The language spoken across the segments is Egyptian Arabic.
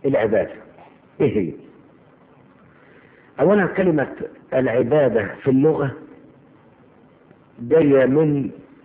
العبادة ايه هي اولا كلمة العبادة في اللغة جاية من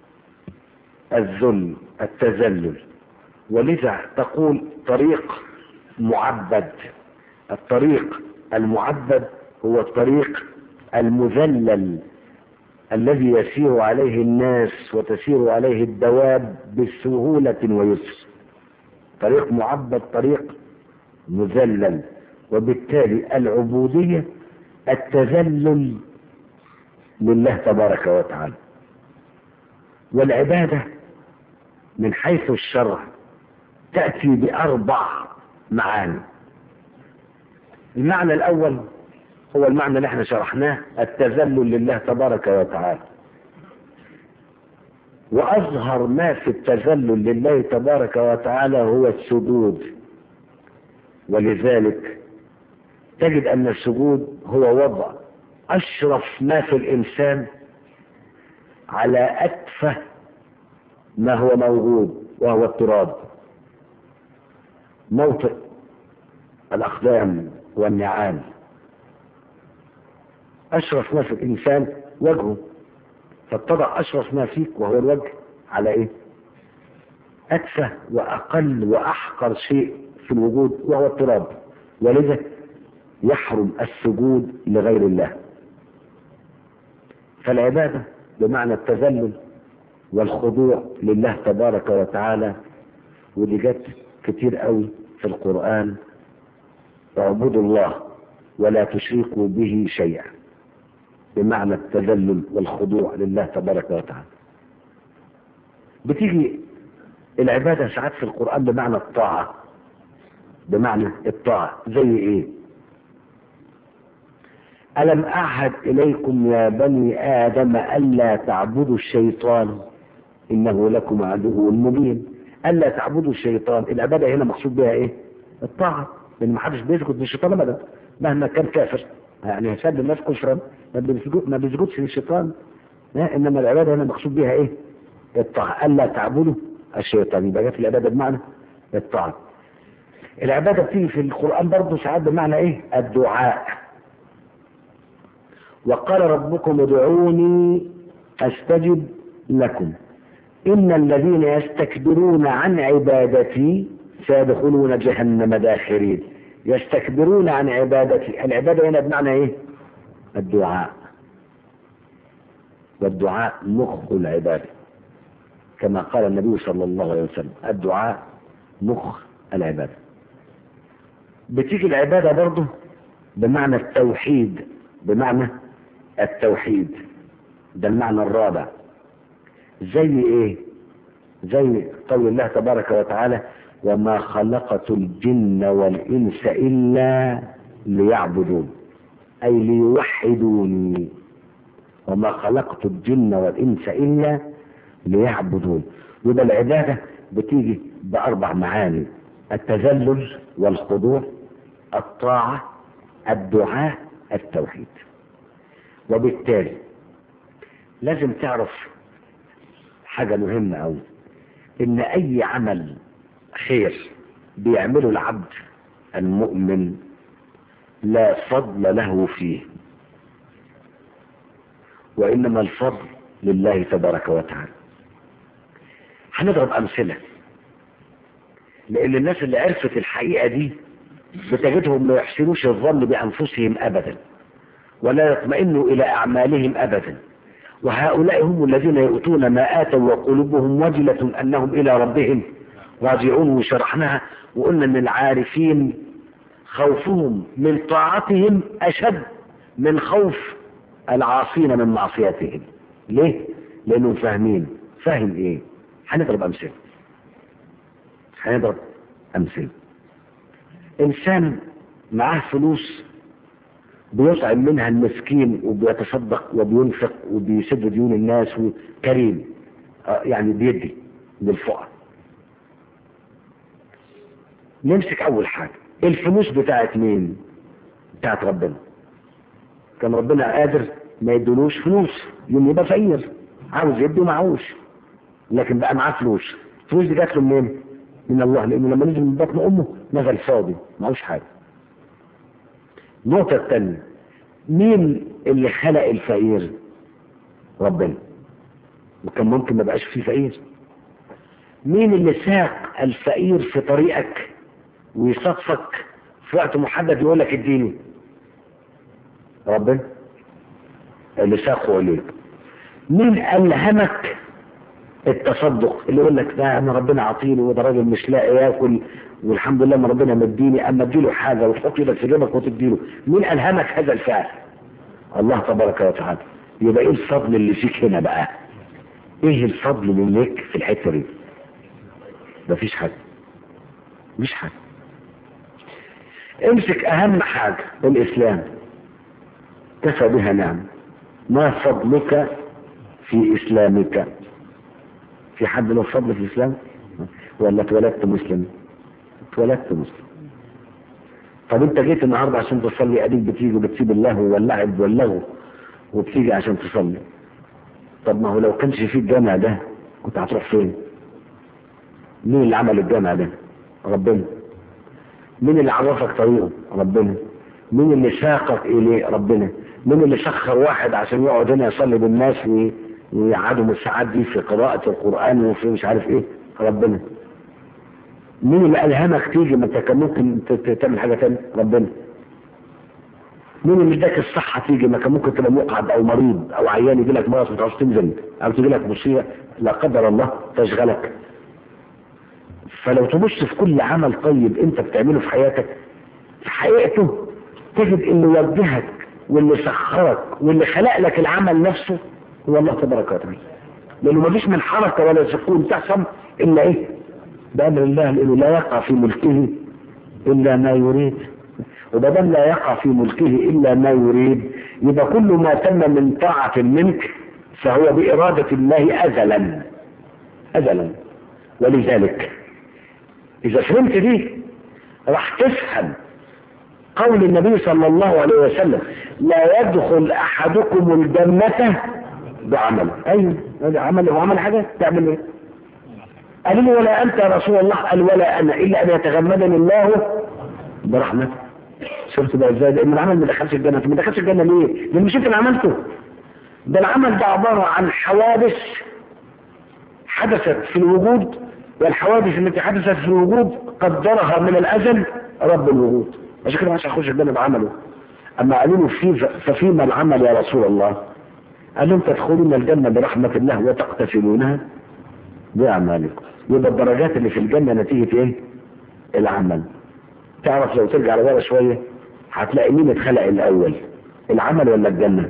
الذل التذلل ولذا تقول طريق معبد الطريق المعبد هو الطريق المذلل الذي يسير عليه الناس وتسير عليه الدواب بسهولة ويسر طريق معبد طريق مذلل وبالتالي العبودية التذلل لله تبارك وتعالى والعبادة من حيث الشرع تأتي بأربع معاني المعنى الأول هو المعنى اللي احنا شرحناه التذلل لله تبارك وتعالى وأظهر ما في التذلل لله تبارك وتعالى هو السجود ولذلك تجد أن السجود هو وضع أشرف ما في الإنسان على أتفه ما هو موجود وهو التراب موطئ الأقدام والنعال أشرف ما في الإنسان وجهه فاتضع أشرف ما فيك وهو الوجه على إيه أتفه وأقل وأحقر شيء في الوجود وهو التراب ولذا يحرم السجود لغير الله فالعبادة بمعنى التذلل والخضوع لله تبارك وتعالى ودي جت كتير قوي في القرآن اعبدوا الله ولا تشركوا به شيئا بمعنى التذلل والخضوع لله تبارك وتعالى بتيجي العبادة ساعات في القرآن بمعنى الطاعة بمعنى الطاعة زي ايه ألم أعهد إليكم يا بني آدم ألا تعبدوا الشيطان إنه لكم عدو مبين ألا تعبدوا الشيطان العبادة هنا مقصود بها إيه الطاعة لأن ما حدش بيسجد للشيطان أبدا مهما كان كافر يعني هيسد الناس كفرا ما بيسجد ما بيسجدش للشيطان إنما العبادة هنا مقصود بها إيه الطاعة ألا تعبدوا الشيطان يبقى جت العبادة بمعنى الطاعة العبادة بتيجي في القرآن برضه ساعات بمعنى إيه الدعاء وقال ربكم ادعوني استجب لكم ان الذين يستكبرون عن عبادتي سيدخلون جهنم داخرين يستكبرون عن عبادتي العباده هنا بمعنى ايه الدعاء والدعاء مخ العباده كما قال النبي صلى الله عليه وسلم الدعاء مخ العباده بتيجي العباده برضه بمعنى التوحيد بمعنى التوحيد ده المعنى الرابع زي ايه زي قول الله تبارك وتعالى وما خلقت الجن والانس الا ليعبدون اي ليوحدوني وما خلقت الجن والانس الا ليعبدون يبقى العباده بتيجي باربع معاني التذلل والخضوع الطاعه الدعاء التوحيد وبالتالي لازم تعرف حاجة مهمة أوي إن أي عمل خير بيعمله العبد المؤمن لا فضل له فيه وإنما الفضل لله تبارك وتعالى هنضرب أمثلة لأن الناس اللي عرفت الحقيقة دي بتجدهم ما يحسنوش الظن بأنفسهم أبدا ولا يطمئنوا إلى أعمالهم أبدا وهؤلاء هم الذين يؤتون ما آتوا وقلوبهم وجلة أنهم إلى ربهم راجعون وشرحناها وقلنا أن العارفين خوفهم من طاعتهم أشد من خوف العاصين من معصيتهم ليه؟ لأنهم فاهمين فاهم إيه؟ هنضرب أمثلة هنضرب أمثلة إنسان معاه فلوس بيطعم منها المسكين وبيتصدق وبينفق وبيسد ديون الناس وكريم آه يعني بيدي للفقراء نمسك اول حاجة الفلوس بتاعت مين بتاعت ربنا كان ربنا قادر ما يدلوش فلوس يوم يبقى فقير عاوز يدي ومعهوش لكن بقى معاه فلوس الفلوس دي جات له منين من الله لانه لما نزل من بطن امه نزل فاضي معهوش حاجه النقطه الثانيه مين اللي خلق الفقير ربنا وكان ممكن ما بقاش فيه فقير مين اللي ساق الفقير في طريقك ويصفك في وقت محدد يقول لك اديني ربنا اللي ساقه اليك مين ألهمك التصدق اللي يقول لك ده انا ربنا عطيني وده راجل مش لاقي ياكل والحمد لله ما ربنا مديني اما اديله حاجه وتحط ايدك في جيبك وتديله مين الهمك هذا الفعل؟ الله تبارك وتعالى يبقى ايه الفضل اللي فيك هنا بقى؟ ايه الفضل اللي ليك في الحته دي؟ مفيش حاجه مفيش حاجه امسك اهم حاجه الاسلام كفى بها نعم ما فضلك في اسلامك في حد له فضل في الاسلام ولا اتولدت مسلم اتولدت مسلم طب انت جيت النهارده عشان تصلي اديك بتيجي وبتسيب اللهو واللعب واللغو وبتيجي عشان تصلي طب ما هو لو كانش في الجامع ده كنت هتروح فين مين اللي عمل الجامع ده ربنا مين اللي عرفك طريقه ربنا مين اللي ساقك اليه ربنا مين اللي سخر واحد عشان يقعد هنا يصلي بالناس وي... ويقعدوا الساعات دي في قراءة القرآن وفي مش عارف ايه ربنا مين اللي ألهمك تيجي ما انت كان ممكن تعمل حاجة تانية ربنا مين اللي اداك الصحة تيجي ما كان ممكن تبقى مقعد او مريض او عيان يجي لك مرض ما تعرفش تنزل او تجي لك مصيبة لا قدر الله تشغلك فلو تبص في كل عمل طيب انت بتعمله في حياتك في حقيقته تجد اللي وجهك واللي سخرك واللي خلق لك العمل نفسه هو الله تبارك وتعالى لانه ما فيش من حركه ولا سكون تحصل الا ايه بامر الله لانه لا يقع في ملكه الا ما يريد وبدل لا يقع في ملكه الا ما يريد يبقى كل ما تم من طاعه منك فهو باراده الله ازلا ازلا ولذلك اذا فهمت دي راح تفهم قول النبي صلى الله عليه وسلم لا يدخل احدكم الجنه بعمل ايوه عمل هو عمل حاجه تعمل ايه قال لي ولا انت يا رسول الله قال ولا انا الا ان يتغمدني الله برحمته شفت بقى ازاي لان العمل ما دخلش الجنه ما دخلش الجنه ليه؟ لان مش انت اللي عملته ده العمل ده عباره عن حوادث حدثت في الوجود والحوادث التي حدثت في الوجود قدرها من الازل رب الوجود عشان كده مش هيخش الجنه بعمله اما قالوا له في ففيما العمل يا رسول الله قال لهم تدخلون الجنه برحمه الله وتقتسمونها باعمالكم يبقى الدرجات اللي في الجنه نتيجه ايه؟ العمل تعرف لو ترجع لورا شويه هتلاقي مين اتخلق الاول العمل ولا الجنه؟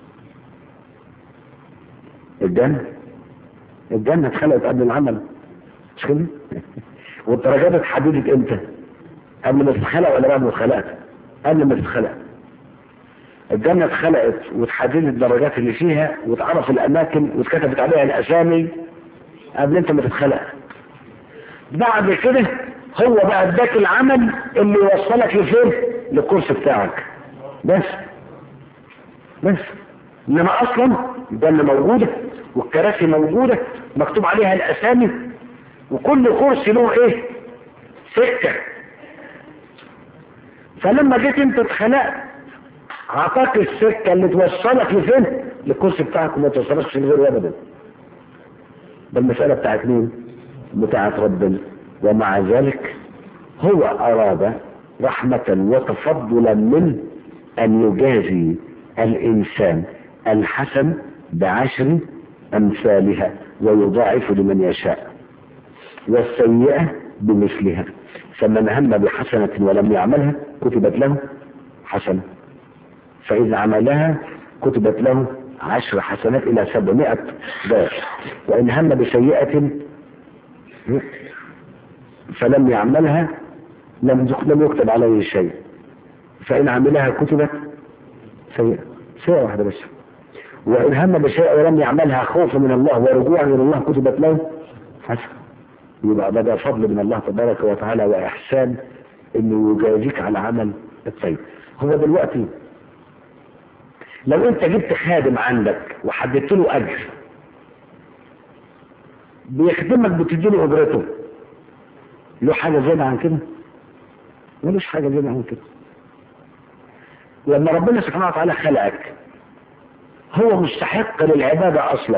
الجنه الجنه اتخلقت قبل العمل مش كده؟ والدرجات اتحددت امتى؟ قبل ما تتخلق ولا بعد ما اتخلقت؟ قبل ما تتخلق الجنة اتخلقت وتحددت الدرجات اللي فيها وتعرف الأماكن واتكتبت عليها الأسامي قبل أنت ما تتخلق بعد كده هو بقى اداك العمل اللي يوصلك لفين؟ للكورس بتاعك بس بس انما اصلا الجنة موجودة والكراسي موجودة مكتوب عليها الاسامي وكل كرسي له ايه؟ سكة فلما جيت انت اتخلقت اعطاك السكه اللي توصلك لفين للكرسي بتاعك وما توصلكش لغيره ابدا ده المساله بتاعت مين بتاعت ربنا ومع ذلك هو اراد رحمه وتفضلا منه ان يجازي الانسان الحسن بعشر امثالها ويضاعف لمن يشاء والسيئه بمثلها فمن هم بحسنه ولم يعملها كتبت له حسنه فإذا عملها كتبت له عشر حسنات إلى سبعمائة ضعف وإن هم بسيئة فلم يعملها لم لم يكتب عليه شيء فإن عملها كتبت سيئة سيئة واحدة بس وإن هم بشيء ولم يعملها خوفا من الله ورجوعا إلى الله كتبت له حسنة يبقى ده, ده فضل من الله تبارك وتعالى وإحسان إنه يجازيك على عمل الطيب هو دلوقتي لو انت جبت خادم عندك وحددت له اجر بيخدمك بتديله اجرته له حاجة زيادة عن كده ملوش حاجة زيادة عن كده لما ربنا سبحانه وتعالى خلقك هو مستحق للعبادة أصلا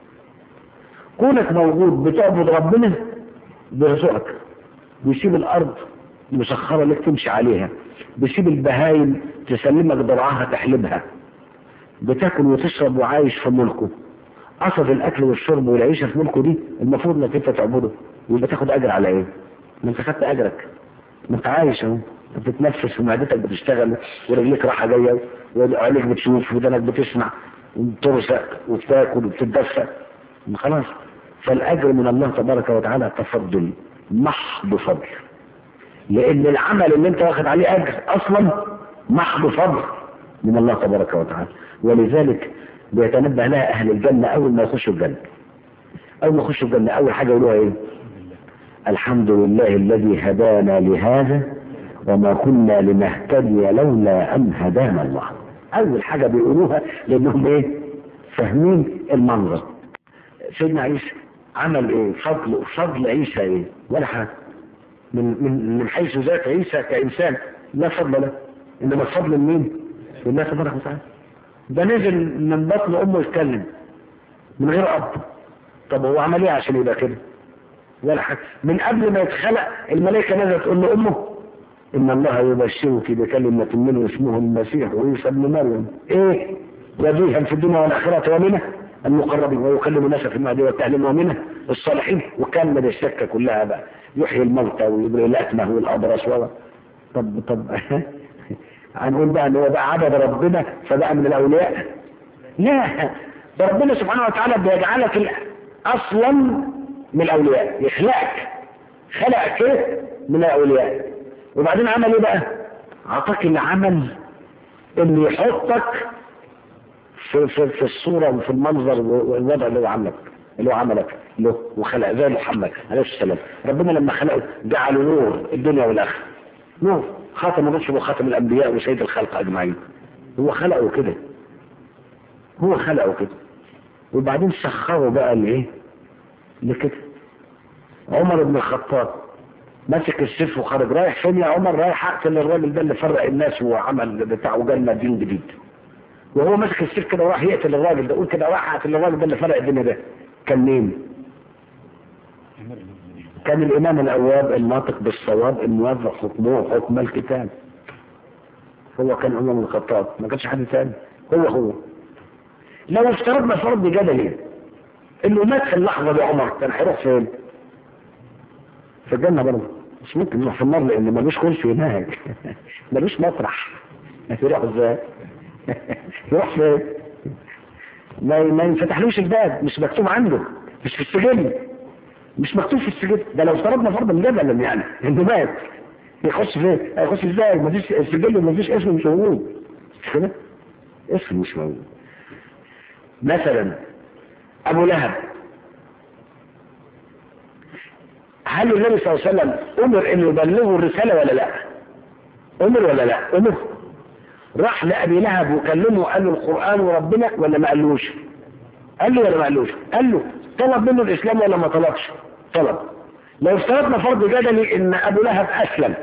كونك موجود بتعبد ربنا بيرزقك بيسيب الأرض مسخرة لك تمشي عليها بيسيب البهايم تسلمك ضرعها تحلبها بتاكل وتشرب وعايش في ملكه قصد الاكل والشرب والعيشه في ملكه دي المفروض انك انت تعبده ويبقى تاخد اجر على ايه؟ ما انت خدت اجرك ما انت عايش اهو انت بتتنفس ومعدتك بتشتغل ورجليك رايحه جايه وعينيك بتشوف ودانك بتسمع وبترزق وبتاكل وبتتدفى خلاص فالاجر من الله تبارك وتعالى تفضل محض فضل لان العمل اللي انت واخد عليه اجر اصلا محض فضل من الله تبارك وتعالى ولذلك بيتنبه لها اهل الجنه اول ما يخشوا الجنه اول ما يخشوا الجنه اول حاجه يقولوها ايه الحمد لله الذي هدانا لهذا وما كنا لنهتدي لولا ان هدانا الله اول حاجه بيقولوها لانهم ايه فاهمين المنظر سيدنا عيسى عمل ايه فضل فضل عيسى ايه ولا حاجه من من من حيث ذات عيسى كانسان لا فضل له انما الفضل لمين لله تبارك وتعالى ده نزل من بطن امه يتكلم من غير اب طب هو عمل ايه عشان يبقى كده ولا حاجه من قبل ما يتخلق الملائكه نزلت تقول له امه ان الله يبشرك بكلمه منه اسمه المسيح عيسى ابن مريم ايه وجيها في الدنيا والاخره ومنه المقربين ويكلم الناس في المهدي والتعليم ومنه الصالحين وكمل الشكه كلها بقى يحيي الموتى ويبرئ الاكمه والابرص و طب طب هنقول بقى ان هو بقى عبد ربنا فبقى من الاولياء لا ده ربنا سبحانه وتعالى بيجعلك اصلا من الاولياء يخلقك خلقك كده من الاولياء وبعدين عمل ايه بقى عطاك العمل اللي يحطك في, في, في الصورة وفي المنظر والوضع اللي هو عملك اللي هو عملك له وخلق زي محمد عليه السلام ربنا لما خلقه جعله نور الدنيا والاخره نور خاتم الرسل وخاتم الانبياء وسيد الخلق اجمعين هو خلقه كده هو خلقه كده وبعدين سخره بقى لايه لكده عمر بن الخطاب ماسك السيف وخرج رايح فين يا عمر رايح اقتل الراجل ده اللي فرق الناس وعمل بتاعه جنة دين جديد وهو ماسك السيف كده وراح يقتل الراجل ده قول كده راح اقتل الراجل ده اللي فرق الدنيا ده كان مين؟ كان الامام الاواب الناطق بالصواب الموظف حكمه حكم الكتاب هو كان عمر بن الخطاب ما كانش حد ثاني هو هو لو افترضنا فرض جدلي انه مات في اللحظه دي عمر كان هيروح فين؟ في الجنه برضه مش ممكن يروح في النار لان ملوش كرسي هناك ملوش مسرح يروح ازاي؟ يروح فين؟ ما ما ينفتحلوش الباب مش مكتوب عنده مش في السجن مش مكتوب في السجن ده لو افترضنا فرضا جدلا يعني انه مات يخش فين؟ هيخش ازاي؟ مفيش السجن مفيش اسم مش موجود مش كده؟ اسم مش موجود مثلا ابو لهب هل النبي صلى الله عليه وسلم امر انه يبلغه الرساله ولا لا؟ امر ولا لا؟ امر راح لابي لهب وكلمه وقال له القران وربنا ولا ما قالوش؟ قال له ولا ما قالوش؟ قال له طلب منه الاسلام ولا ما طلبش؟ طلب لو افترضنا فرض جدلي ان ابو لهب اسلم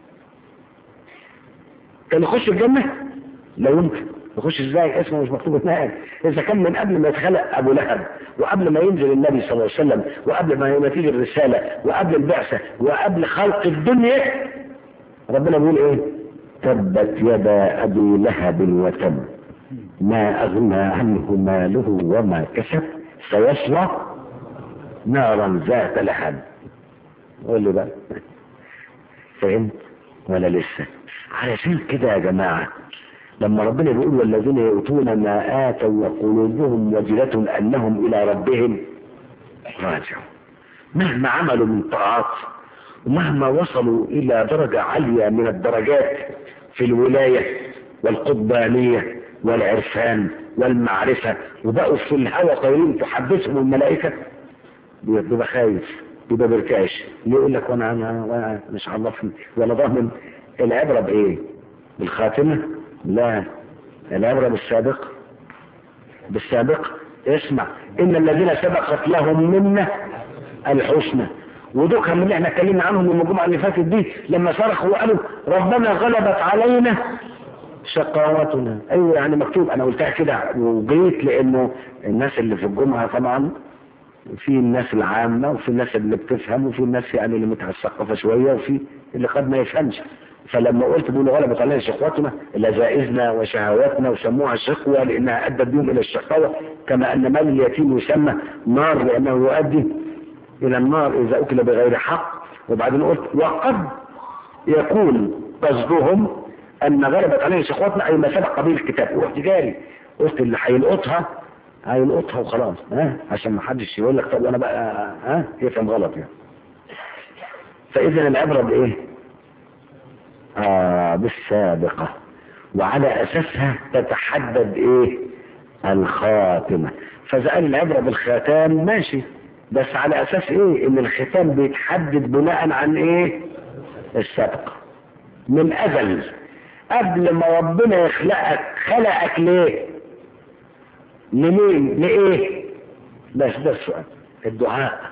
كان يخش الجنه؟ لا يمكن يخش ازاي اسمه مش مكتوب هناك اذا كان من قبل ما يتخلق ابو لهب وقبل ما ينزل النبي صلى الله عليه وسلم وقبل ما تيجي الرساله وقبل البعثه وقبل خلق الدنيا ربنا بيقول ايه تبت يدا ابي لهب وتب ما اغنى عنه ماله وما كسب سيصلى نارا ذات لهب قول لي بقى فهمت ولا لسه علشان كده يا جماعه لما ربنا بيقول والذين يؤتون ما آتوا وقلوبهم وجلة أنهم إلى ربهم راجعون مهما عملوا من طاعات ومهما وصلوا إلى درجة عالية من الدرجات في الولاية والقطبانية والعرفان والمعرفة وبقوا في الهوى طايرين تحدثهم الملائكة بيبقى خايف بيبقى بركاش يقول لك وانا انا مش عرفني ولا ضامن العبرة بايه؟ بالخاتمة لا العبرة بالسابق بالسابق اسمع إن الذين سبقت لهم منا الحسنى ودوكهم اللي احنا اتكلمنا عنهم يوم الجمعه اللي فاتت دي لما صرخوا وقالوا ربنا غلبت علينا شقاوتنا ايوه يعني مكتوب انا قلتها كده وجيت لانه الناس اللي في الجمعه طبعا في الناس العامة وفي الناس اللي بتفهم وفي الناس يعني اللي متثقفة شوية وفي اللي قد ما يفهمش فلما قلت بيقولوا غلبت علينا شقوتنا لذائذنا وشهواتنا وسموها شقوة لأنها أدت بهم إلى الشقاوة كما أن مال اليتيم يسمى نار لأنه يؤدي إلى النار إذا أكل بغير حق وبعدين قلت وقد يكون قصدهم أن غلبت علينا شقوتنا أي ما سبق به الكتاب ورحت جاري قلت اللي هيلقطها هيلقطها وخلاص ها عشان ما حدش يقول لك طب انا بقى ها يفهم غلط يعني فاذا العبره بايه آه بالسابقه وعلى اساسها تتحدد ايه الخاتمه فاذا قال العبره بالختام ماشي بس على اساس ايه ان الختام بيتحدد بناء عن ايه السابقه من ازل قبل ما ربنا يخلقك خلقك ليه لمين لإيه بس ده السؤال الدعاء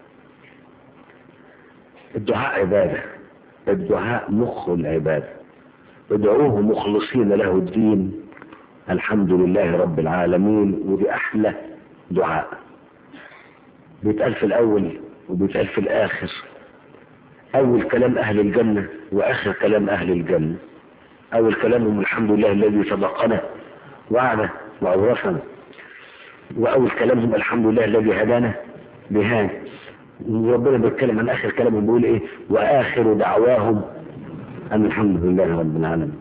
الدعاء عبادة الدعاء مخ العبادة ادعوه مخلصين له الدين الحمد لله رب العالمين ودي أحلى دعاء بيتقال في الأول وبيتقال في الآخر أول كلام أهل الجنة وآخر كلام أهل الجنة أول كلامهم الحمد لله الذي صدقنا وعده وأورثنا وأول كلامهم الحمد لله الذي هدانا بهذا وربنا بيتكلم عن آخر كلامهم بيقول إيه وآخر دعواهم أن الحمد لله رب العالمين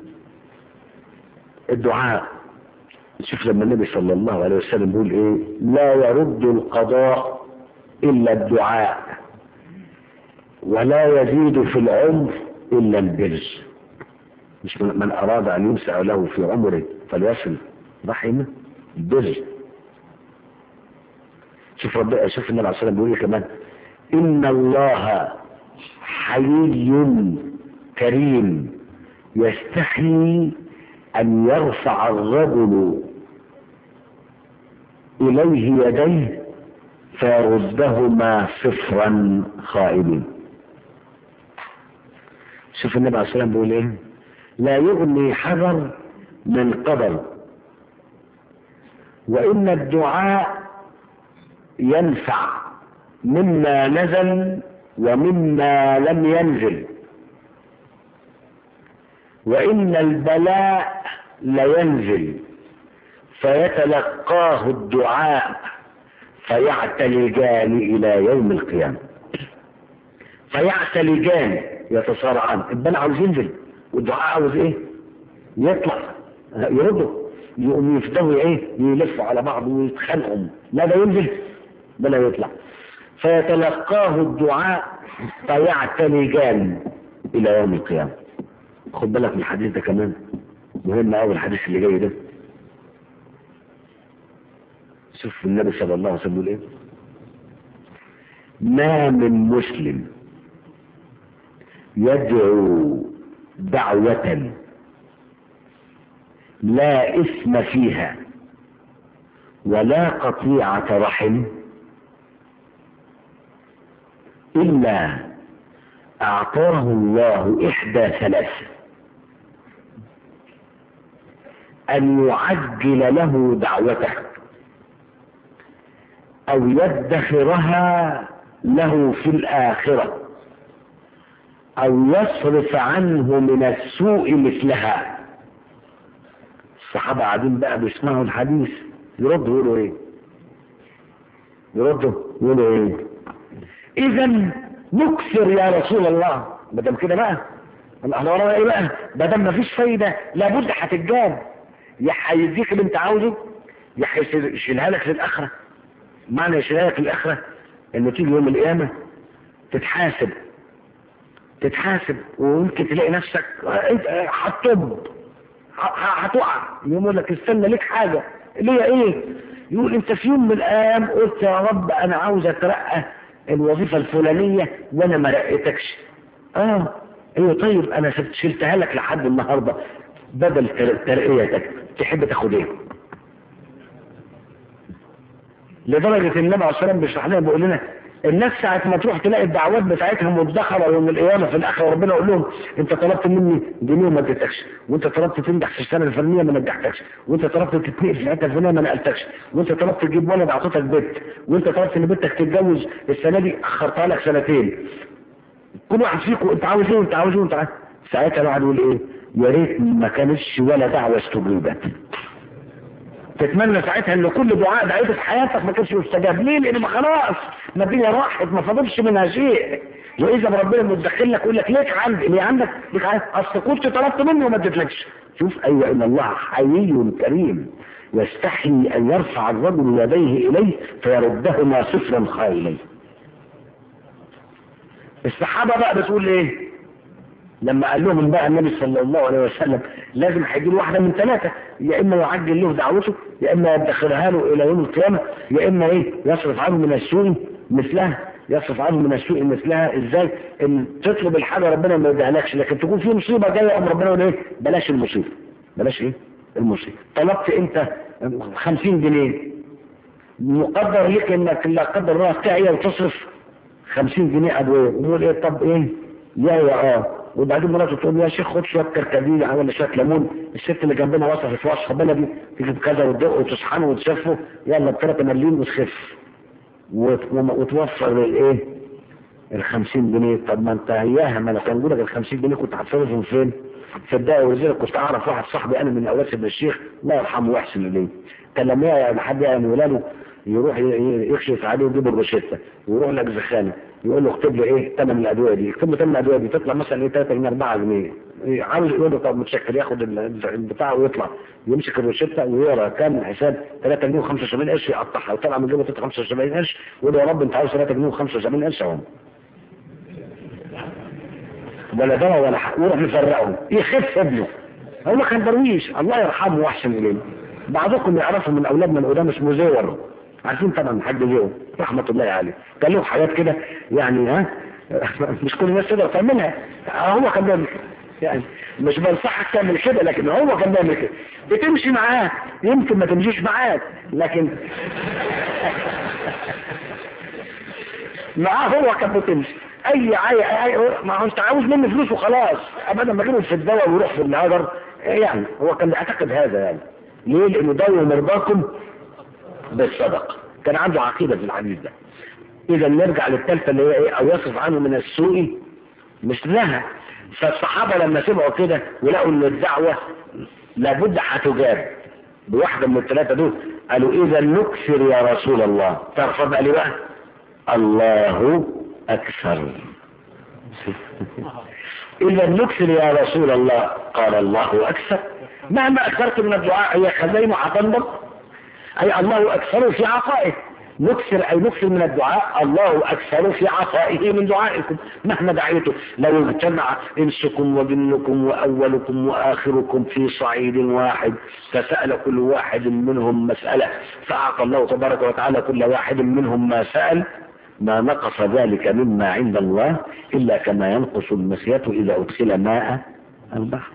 الدعاء شوف لما النبي صلى الله عليه وسلم بيقول إيه لا يرد القضاء إلا الدعاء ولا يزيد في العمر إلا البر مش من أراد أن يمسع له في عمره فليصل رحمه البر شوف رب شوف النبي عليه الصلاه والسلام بيقول إيه كمان ان الله حي كريم يستحي ان يرفع الرجل اليه يديه فيردهما صفرا خائبين شوف النبي عليه الصلاه والسلام بيقول ايه لا يغني حجر من قدر وان الدعاء ينفع مما نزل ومما لم ينزل وإن البلاء لينزل فيتلقاه الدعاء فيعتلجان إلى يوم القيامة فيعتلجان يتصارعان البلاء عاوز ينزل والدعاء عاوز ايه يطلع يرده يقوم يفضلوا ايه يلفوا على بعض ويتخانقوا لا ده ينزل بلا يطلع فيتلقاه الدعاء فيعتلجان الى يوم القيامة خد بالك من الحديث ده كمان مهم قوي الحديث اللي جاي ده شوف النبي صلى الله عليه وسلم يقول ايه ما من مسلم يدعو دعوة لا اسم فيها ولا قطيعة رحم إلا أعطاه الله إحدى ثلاث أن يعجل له دعوته أو يدخرها له في الآخرة أو يصرف عنه من السوء مثلها الصحابة قاعدين بقى بيسمعوا الحديث يردوا يقولوا ايه يردوا يقولوا ايه اذا نكثر يا رسول الله ما دام كده بقى احنا ورانا ايه بقى ما دام مفيش فايده لابد هتتجاب يا هيديك اللي انت عاوزه يا هيشيلها لك للاخره معنى يشيلها لك للاخره انه تيجي يوم القيامه تتحاسب تتحاسب ويمكن تلاقي نفسك هتطب هتقع يقول لك استنى ليك حاجه ليه ايه يقول انت في يوم من الايام قلت يا رب انا عاوز اترقى الوظيفة الفلانية وانا ما رقيتكش اه ايوه طيب انا شلتها لك لحد النهاردة بدل ترقيتك تحب تاخد ايه لدرجة النبي عليه الصلاة والسلام بيشرح لنا بيقول لنا الناس ساعة ما تروح تلاقي الدعوات بتاعتهم مدخرة يوم القيامة في الآخر ربنا يقول لهم أنت طلبت مني جنيه وما اديتكش وأنت طلبت تنجح في السنة الفلانية ما نجحتكش وأنت طلبت تتنقل في الحتة الفلانية ما نقلتكش وأنت طلبت تجيب ولد أعطيتك بنت وأنت طلبت إن بنتك تتجوز السنة دي أخرتها لك سنتين كل واحد فيكم أنت عاوز إيه وأنت عاوز إيه وأنت عاوز ساعتها الواحد يقول إيه يا ريت ما كانتش ولا دعوة استجيبت تتمنى ساعتها ان كل دعاء دعيته في حياتك ما كانش يستجاب ليه لان ما خلاص ما الدنيا راحت ما فاضلش منها شيء واذا ربنا متدخل لك يقول لك ليك عندي ليه عندك ليك عندك اصل كنت طلبت مني وما اديتلكش شوف ايوه ان الله حي كريم يستحي ان يرفع الرجل يديه اليه فيردهما صفرا خائلين الصحابه بقى بتقول ايه لما قال لهم بقى النبي صلى الله عليه وسلم لازم هيجي له واحده من ثلاثه يا اما يعجل له دعوته يا اما يدخرها له الى يوم القيامه يا اما ايه يصرف عنه من السوء مثلها يصرف عنه من السوء مثلها ازاي ان تطلب الحاجه ربنا ما يديهالكش لكن تكون في مصيبه جايه قام ربنا يقول ايه بلاش المصيبه بلاش ايه المصيبه طلبت انت 50 جنيه مقدر لك انك لا قدر الله تعيا وتصرف 50 جنيه ادويه يقول ايه طب ايه يا يا اه وبعدين مراته تقول يا شيخ خد شويه كركديه ولا شويه ليمون الست اللي جنبنا وصفت وصفه بلدي تجيب كذا وتدق وتشحنه وتشفه يلا بثلاث مليون وتخف وتوفر للايه؟ ال 50 جنيه طب ما انت اياها ما انا كان لك ال 50 جنيه كنت هتصرفهم فين؟ صدقني ولذلك كنت اعرف واحد صاحبي انا من اولاد سيدنا الشيخ الله يرحمه ويحسن اليه كان لما يعني حد يعني ولاده يروح يكشف عليه ويجيب الروشته ويروح لك زخانه يقول له اكتب لي ايه ثمن الادويه دي يكتب له ثمن الادويه دي تطلع مثلا ايه 3 جنيه 4 جنيه عاوز يقول له طب متشكر ياخد البتاع ويطلع يمسك الروشته ويقرا كام الحساب 3 جنيه و75 قرش يقطعها وطلع من جيبه 75 قرش ويقول له يا رب انت عاوز 3 جنيه و75 قرش اهو ولا دواء ولا حق ويروح مفرقهم يخف ابنه هو كان درويش الله يرحمه واحسن اليه بعضكم يعرفوا من اولادنا القدام اسمه زور عارفين طبعا الحاج زور رحمه الله عليه كان له حاجات كده يعني ها مش كل الناس تقدر تعملها هو كان بيعمل كده يعني مش بنصحك تعمل كده لكن هو كان بيعمل كده بتمشي معاه يمكن ما تمشيش معاك لكن معاه هو كان بتمشي اي عاي أي ما هو انت عاوز مني فلوس وخلاص ابدا ما كانوا في الدواء ويروح في الهدر يعني هو كان بيعتقد هذا يعني ليه لانه داووا مرضاكم بالصدقه كان عنده عقيده في الحديث ده اذا نرجع للثالثه اللي هي ايه او يصرف عنه من السوء مثلها فالصحابه لما سمعوا كده ولقوا ان الدعوه لابد هتجاب بواحده من الثلاثه دول قالوا اذا نكثر يا رسول الله تعرف بقى ليه بقى الله اكثر اذا نكثر يا رسول الله قال الله اكثر مهما اكثرت من الدعاء هي خزين هتنضب اي الله اكثر في عطائه نكثر اي نكثر من الدعاء الله اكثر في عطائه من دعائكم مهما دعيته لو اجتمع انسكم وجنكم واولكم واخركم في صعيد واحد فسال كل واحد منهم مساله فاعطى الله تبارك وتعالى كل واحد منهم ما سال ما نقص ذلك مما عند الله الا كما ينقص المسية اذا ادخل ماء البحر